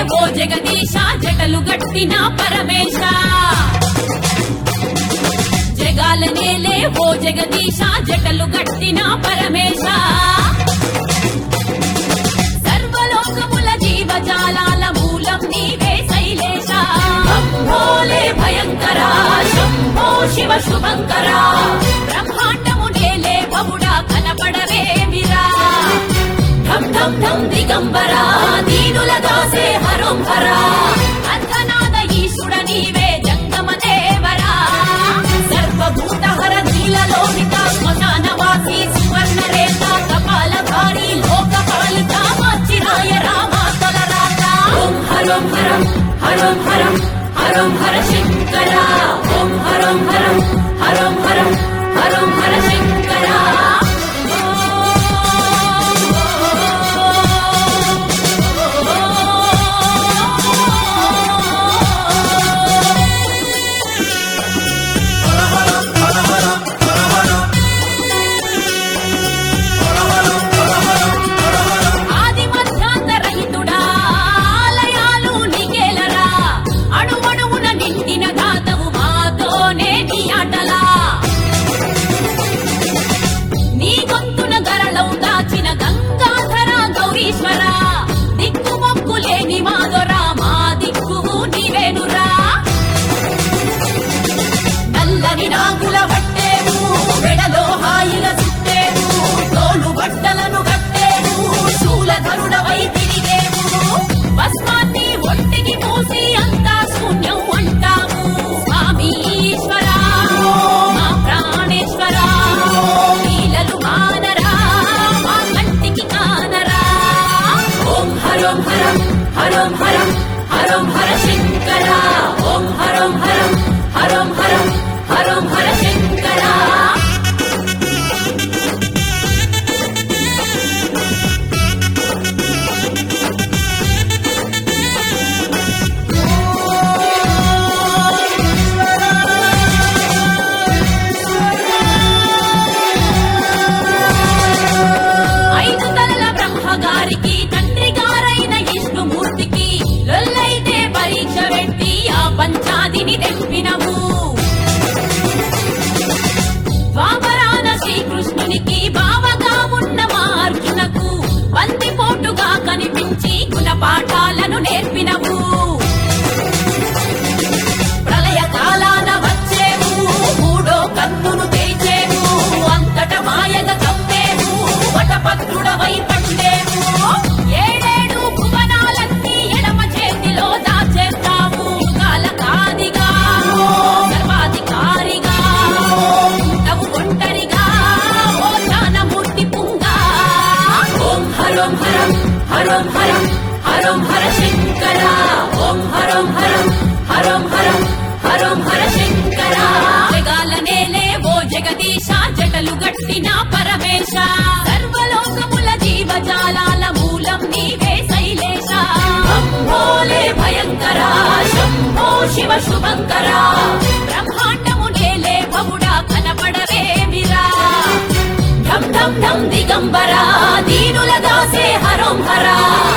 ఓ జగదీశ జటలు గట్టిన పరమేశ జగాల నేలే ఓ జగదీశ జటలు గట్టిన పరమేశ సర్వలోకముల జీవజాలాల మూలం నీవే శైలేశ భోలే భయంకర శంభో శివ శుభంకర బ్రహ్మాండము నేలే బహుడా కనపడవేమిరా ఢం ఢం ఢం దిగంబర దీనుల దాసే హరం హర అంధనాద ఈశుడ నీవే జంగమ దేవరా సర్వభూత హర నీలలోహిత శ్మశానవాసి సువర్ణ రేత కపాల భారీ లోక పాలిత మచ్చిరాయ రామ తొలరాత ఓం హరం హరం హరం హరం హరం హర శంకర ఓం హరం హరం హరం హరం హరం హర శంకర ఆది మధ్యాంత రహితుడా ఆలయాలు నీకేలరా అణువణువున నిండిన దాతవు మాతోనే నీ ఆటలా నీ గొంతున గరళం దాచిన గంగాధర గౌరీశ్వర దిక్కు మొక్కు లేని మాదొరా మా దిక్కువు నీవేనురా నల్లని నాగుల పట్టేను వెడలో హాయిగా చుట్టేను తోలు బట్టలను కట్టేను శూలధరుడవై తిరిగేము భస్మాన్ని ఒంటికి మూసి అంతా శూన్యం అంటాము స్వామి ఈశ్వర మా ప్రాణేశ్వర లీలలు మానరా మా కంటికి కానరా ఓం హరం హరం హరం హరం హరం హర శంకర ఓం హరం హరం హరం హరం హరం హర శంకర ఐదు తలల బ్రహ్మగారికి తండ్రి గారైన విష్ణుమూర్తికి లొల్లైతే పరీక్ష పెట్టి ఆ పంచాదిని తెంపినవు ద్వాపరాన శ్రీకృష్ణునికి బావగా ఉన్న మా అర్జునకు బందిపోటుగా కనిపించి గుణపాఠాలను నేర్పినవు ప్రళయ కాలాన వచ్చేవు మూడో కన్నును తెరిచేవు అంతట మాయగ కమ్మేవు వటపత్రుడవై పండేవు ఏడేడు భువనాలన్నీ ఎడమ చేతిలో దాచేస్తావు కాలకాదిగా సర్వాధికారిగా నవ్వు ఒంటరిగా ఓ జ్ఞానమూర్తి పుంగా ఓం హరం హరం హరం హరం హరం హర శంకర ఓం హరం హరం హరం హరం హరం హర శంకర జగాల నేలే ఓ జగదీశ జటలు గట్టిన పరమేశ సర్వలోకముల జీవజాలాల మూలం నీవే శైలేశ భోలే భయంకర శంభో శివ శుభంకర బ్రహ్మాండము నేలే బహుడా కనపడవేమిరా ఢం ఢం ఢం దిగంబర దీనుల దాసే హరం హరా